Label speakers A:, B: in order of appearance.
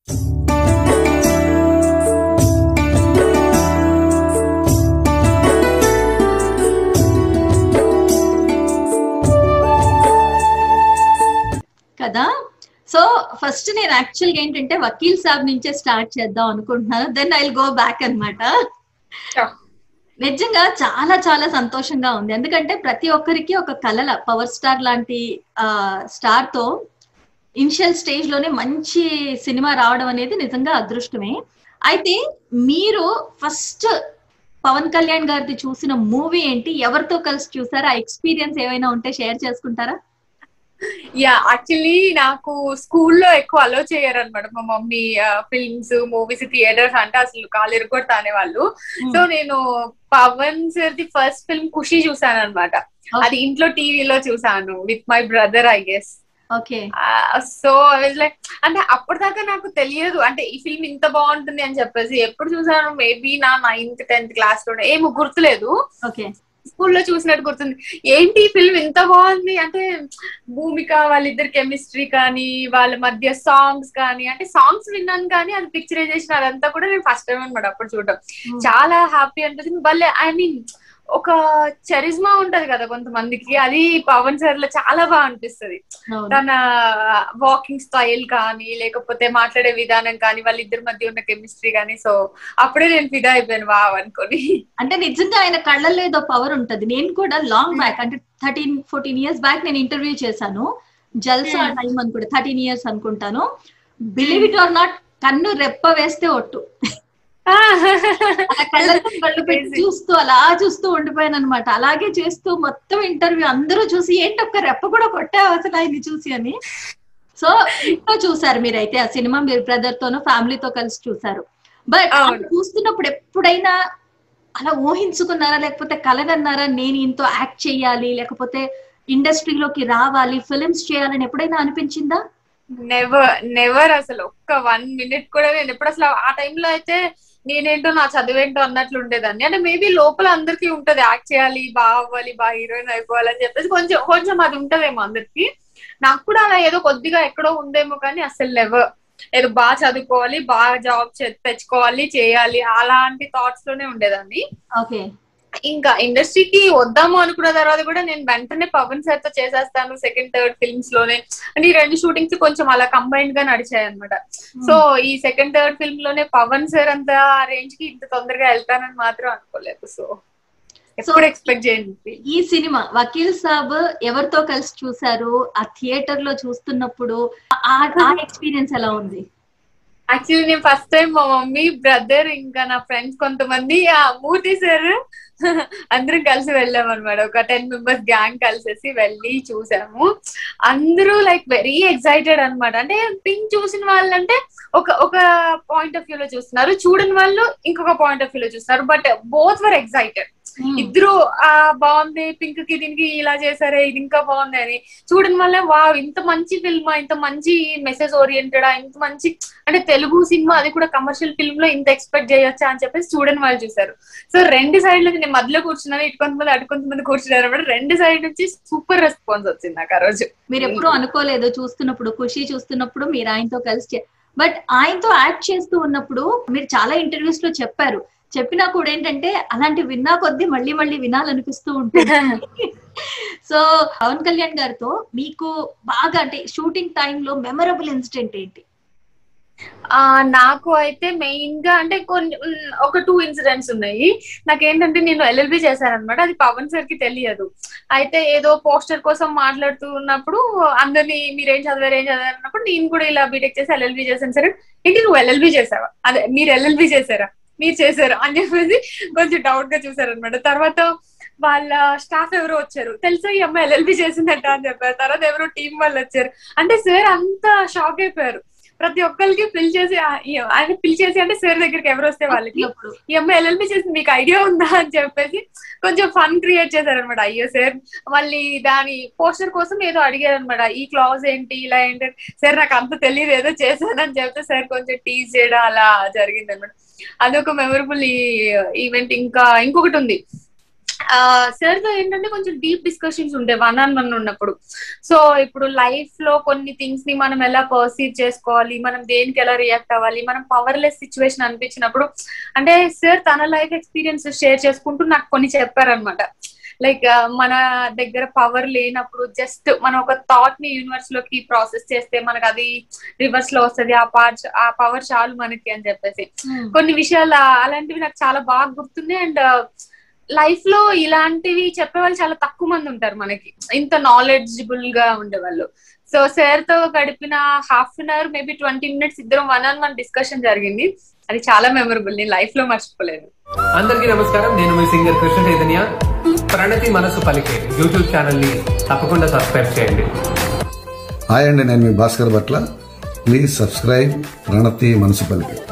A: కదా so first నేను actual గా ఏంటంటే వకీల్ సాబ్ నుంచే స్టార్ట్ చేద్దాం అనుకుంటున్నాను దెన్ ఐ గో బ్యాక్ అన్నమాట
B: Sure.
A: నిజంగా చాలా చాలా సంతోషంగా ఉంది ఎందుకంటే ప్రతి ఒక్కరికి ఒక కలల పవర్ స్టార్ లాంటి స్టార్ తో ఇనిషియల్ స్టేజ్ లోనే మంచి సినిమా రావడం అనేది నిజంగా అదృష్టమే అయితే మీరు ఫస్ట్ పవన్ కళ్యాణ్ గారిది చూసిన మూవీ ఏంటి ఎవరితో కలిసి చూసారా ఎక్స్పీరియన్స్ ఏమైనా ఉంటే షేర్ చేసుకుంటారా
B: యా యాక్చువల్లీ నాకు స్కూల్లో ఎక్కువ అలో చేయరు అనమాట మా మమ్మీ ఫిల్మ్స్ మూవీస్ థియేటర్స్ అంటే అసలు కాలు ఇరుగొడతా అనేవాళ్ళు సో నేను Pawan sir the first film Kushi చూసాను అనమాట అది ఇంట్లో టీవీలో చూసాను with my brother I guess
A: okay
B: so like అంటే అప్పటిదాకా నాకు తెలియదు అంటే ఈ ఫిల్మ్ ఇంత బాగుంటుంది అని చెప్పేసి ఎప్పుడు చూసాను మేబీ నా నైన్త్ టెన్త్ క్లాస్ లో ఏమో గుర్తులేదు
A: ఓకే
B: స్కూల్లో చూసినట్టు గుర్తుంది ఏంటి ఫిల్మ్ ఇంత బాగుంది అంటే భూమిక వాళ్ళిద్దరి కెమిస్ట్రీ కానీ వాళ్ళ మధ్య సాంగ్స్ కానీ అంటే సాంగ్స్ విన్నాను కానీ అది పిక్చరైజేషన్ అదంతా కూడా నేను ఫస్ట్ టైం అనమాట అప్పుడు చూడడం చాలా హ్యాపీ అనిపించింది భలే ఐ మీన్ ఒక చరిజ్మా ఉంటది కదా కొంతమందికి అది పవన్ సార్ లో చాలా బాగా అనిపిస్తుంది తన వాకింగ్ స్టైల్ కానీ లేకపోతే మాట్లాడే విధానం కానీ వాళ్ళిద్దరి మధ్య ఉన్న కెమిస్ట్రీ కానీ సో అప్పుడే నేను ఫిదా అయిపోయాను వావ్ అనుకొని
A: అంటే నిజంగా ఆయన కళ్ళల్లో ఏదో పవర్ ఉంటది నేను కూడా లాంగ్ బ్యాక్ అంటే థర్టీన్ ఫోర్టీన్ ఇయర్స్ బ్యాక్ నేను ఇంటర్వ్యూ చేశాను జల్సా
B: Hmm.
A: టైం అనుకుంటా థర్టీన్ ఇయర్స్ అనుకుంటాను బిలీవ్ ఇట్ ఆర్ నాట్ కన్ను రెప్ప వేస్తే ఒట్టు అలా కళ్ళల్లో కళ్ళు పెట్టి చూస్తూ అలా చూస్తూ ఉండిపోయాను అనమాట అలాగే చేస్తూ మొత్తం ఇంటర్వ్యూ అందరూ చూసి ఏంటి ఒక్క రెప్ప కూడా కొట్టావు అసలు ఆయన్ని చూసి అని సో ఇంట్లో చూసారు మీరైతే ఆ సినిమా మీరు బ్రదర్ తోనూ ఫ్యామిలీతో కలిసి చూసారు బట్
B: అవును.
A: చూస్తున్నప్పుడు ఎప్పుడైనా అలా ఊహించుకున్నారా లేకపోతే కలగన్నారా నేను ఇంతో యాక్ట్ చేయాలి లేకపోతే ఇండస్ట్రీలోకి రావాలి ఫిలిమ్స్ చేయాలని ఎప్పుడైనా అనిపించిందా
B: నెవర్ నెవర్ అసలు ఒక్క వన్ మినిట్ కూడా నేను ఎప్పుడు అసలు ఆ టైంలో అయితే నేనేంటో నా చదివేంటో అన్నట్లు ఉండేదాన్ని అంటే మేబీ లోపల అందరికీ ఉంటది యాక్ట్ చేయాలి బాగా అవ్వాలి బాగా హీరోయిన్ అయిపోవాలని చెప్పేసి కొంచెం కొంచెం అది ఉంటదేమో అందరికి నాకు కూడా అలా ఏదో కొద్దిగా ఎక్కడో ఉందేమో కానీ అసలు నెవర్ ఏదో బాగా చదువుకోవాలి బాగా జాబ్ తెచ్చుకోవాలి చేయాలి అలాంటి థాట్స్ లోనే ఉండేదాన్ని
A: ఓకే
B: ఇంకా ఇండస్ట్రీకి వద్దాము అనుకున్న తర్వాత కూడా నేను వెంటనే పవన్ సార్ తో చేసేస్తాను సెకండ్ థర్డ్ ఫిల్మ్స్ లోనే అంటే ఈ రెండు షూటింగ్స్ కొంచెం అలా కంబైన్డ్ గా నడిచాయి అనమాట సో ఈ సెకండ్ థర్డ్ ఫిల్మ్ లోనే పవన్ సార్ అంత రేంజ్ కి ఇంత తొందరగా వెళ్తానని మాత్రం అనుకోలేదు సో ఎప్పుడు ఎక్స్పెక్ట్ చేయండి
A: ఈ సినిమా వకీల్ సాబ్ ఎవరితో కలిసి చూసారు ఆ థియేటర్ లో చూస్తున్నప్పుడు ఆ ఎక్స్పీరియన్స్ ఎలా ఉంది
B: యాక్చువల్లీ నేను ఫస్ట్ టైం మా మమ్మీ బ్రదర్ ఇంకా నా ఫ్రెండ్స్ కొంతమంది ఆ మూర్తి సార్ అందరం కలిసి వెళ్ళాం అనమాట ఒక టెన్ మెంబర్స్ గ్యాంగ్ కలిసేసి వెళ్ళి చూసాము అందరూ లైక్ వెరీ ఎక్సైటెడ్ అనమాట అంటే పింక్ చూసిన వాళ్ళంటే ఒక ఒక పాయింట్ ఆఫ్ వ్యూ లో చూస్తున్నారు చూడని వాళ్ళు ఇంకొక పాయింట్ ఆఫ్ వ్యూ లో చూస్తున్నారు బట్ బోత్ వర్ ఎక్సైటెడ్ ఇద్దరు ఆ బాగుంది పింక్ కి దీనికి ఇలా చేశారే ఇది ఇంకా బాగుంది అని చూడడం వల్ల వావ్ ఇంత మంచి ఫిల్మ్ ఇంత మంచి మెసేజ్ ఓరియంటెడ్ ఇంత మంచి అంటే తెలుగు సినిమా అది కూడా కమర్షియల్ ఫిల్మ్ లో ఇంత ఎక్స్పెక్ట్ చేయొచ్చా అని చెప్పేసి చూడని వాళ్ళు చూసారు సో రెండు సైడ్ నుంచి నేను మధ్యలో కూర్చున్నాను ఇటు కొంతమంది అటు కొంతమంది కూర్చున్నారు అనమాట రెండు సైడ్ నుంచి సూపర్ రెస్పాన్స్ వచ్చింది నాకు ఆ రోజు
A: మీరు ఎప్పుడూ అనుకోలేదు చూస్తున్నప్పుడు ఖుషి చూస్తున్నప్పుడు మీరు ఆయనతో కలిసి బట్ ఆయనతో యాక్ట్ చేస్తూ ఉన్నప్పుడు మీరు చాలా ఇంటర్వ్యూస్ లో చెప్పారు చెప్పినా కూడా ఏంటంటే అలాంటి విన్నా కొద్దీ మళ్ళీ మళ్ళీ వినాలనిపిస్తూ ఉంటుంది సో పవన్ కళ్యాణ్ గారితో మీకు బాగా అంటే షూటింగ్ టైంలో మెమరబుల్ ఇన్సిడెంట్ ఏంటి
B: ఆ నాకు అయితే మెయిన్ గా అంటే కొన్ని ఒక టూ ఇన్సిడెంట్స్ ఉన్నాయి నాకేంటంటే నేను ఎల్ఎల్బి చేశాను అనమాట అది పవన్ సార్ కి తెలియదు అయితే ఏదో పోస్టర్ కోసం మాట్లాడుతూ ఉన్నప్పుడు అందరినీ మీరేం చదివారు ఏం చదివారు అన్నప్పుడు నేను కూడా ఇలా బీటెక్ చేసి ఎల్ఎల్బి చేశాను సరే ఏంటి నువ్వు ఎల్ఎల్బి చేసావా అదే మీరు ఎల్ఎల్బి చేశారా మీరు చేశారు అని చెప్పేసి కొంచెం డౌట్ గా చూసారనమాట తర్వాత వాళ్ళ స్టాఫ్ ఎవరో వచ్చారు తెలుసా ఈ అమ్మాయి ఎల్ఎల్బి చేసిందట అని చెప్పారు తర్వాత ఎవరో టీం వాళ్ళు వచ్చారు అంటే సార్ అంతా షాక్ అయిపోయారు ప్రతి ఒక్కరికి ఫిల్ చేసి ఆయన ఫిల్ చేసి అంటే సార్ దగ్గరికి ఎవరు వస్తే వాళ్ళకి ఈ అమ్మాయి ఎల్ఎల్బి చేసి మీకు ఐడియా ఉందా అని చెప్పేసి కొంచెం ఫన్ క్రియేట్ చేశారనమాట అయ్యో సార్ మళ్ళీ దాని పోస్టర్ కోసం ఏదో అడిగారు అనమాట ఈ క్లాజ్ ఏంటి ఇలా ఏంటి సార్ నాకు అంత తెలియదు ఏదో చేశానని చెప్తే సార్ కొంచెం టీజ్ చేయడం అలా జరిగింది అనమాట అదొక మెమరబుల్ ఈవెంట్ ఇంకా ఇంకొకటి ఉంది సార్ తో ఏంటంటే కొంచెం డీప్ డిస్కషన్స్ ఉంటాయి వన్ ఆన్ వన్ ఉన్నప్పుడు సో ఇప్పుడు లైఫ్ లో కొన్ని థింగ్స్ ని మనం ఎలా పర్సీవ్ చేసుకోవాలి మనం దేనికి ఎలా రియాక్ట్ అవ్వాలి మనం పవర్లెస్ సిచ్యువేషన్ అనిపించినప్పుడు అంటే సార్ తన లైఫ్ ఎక్స్పీరియన్స్ షేర్ చేసుకుంటూ నాకు కొన్ని చెప్పారనమాట లైక్ మన దగ్గర పవర్ లేనప్పుడు జస్ట్ మనం ఒక థాట్ ని యూనివర్స్ లోకి ప్రాసెస్ చేస్తే మనకు అది రివర్స్ లో వస్తుంది ఆ పార్ట్ ఆ పవర్ చాలు మనకి అని చెప్పేసి కొన్ని విషయాలు ఆ- అలాంటివి నాకు చాలా బాగా గుర్తున్నాయి అండ్ లైఫ్ లో ఇలాంటివి చెప్పే వాళ్ళు చాలా తక్కువ మంది ఉంటారు మనకి ఇంత నాలెడ్జిబుల్ గా ఉండేవాళ్ళు సో సార్ తో గడిపిన half an hour maybe twenty minutes ఇద్దరం వన్ ఆన్ వన్ డిస్కషన్ జరిగింది అది చాలా మెమరబుల్ నేను లైఫ్ లో మర్చిపోలేదు
C: అందరికీ నమస్కారం నేను మీ సింగర్ కృష్ణ చైతన్య ప్రణతి మనసు పలికే యూట్యూబ్ ఛానల్ ని తప్పకుండా సబ్స్క్రైబ్ చేయండి
D: హాయ్ అండి నేను మీ భాస్కర్ భట్ల ప్లీజ్ సబ్స్క్రైబ్ ప్రణతి మనసు పలికి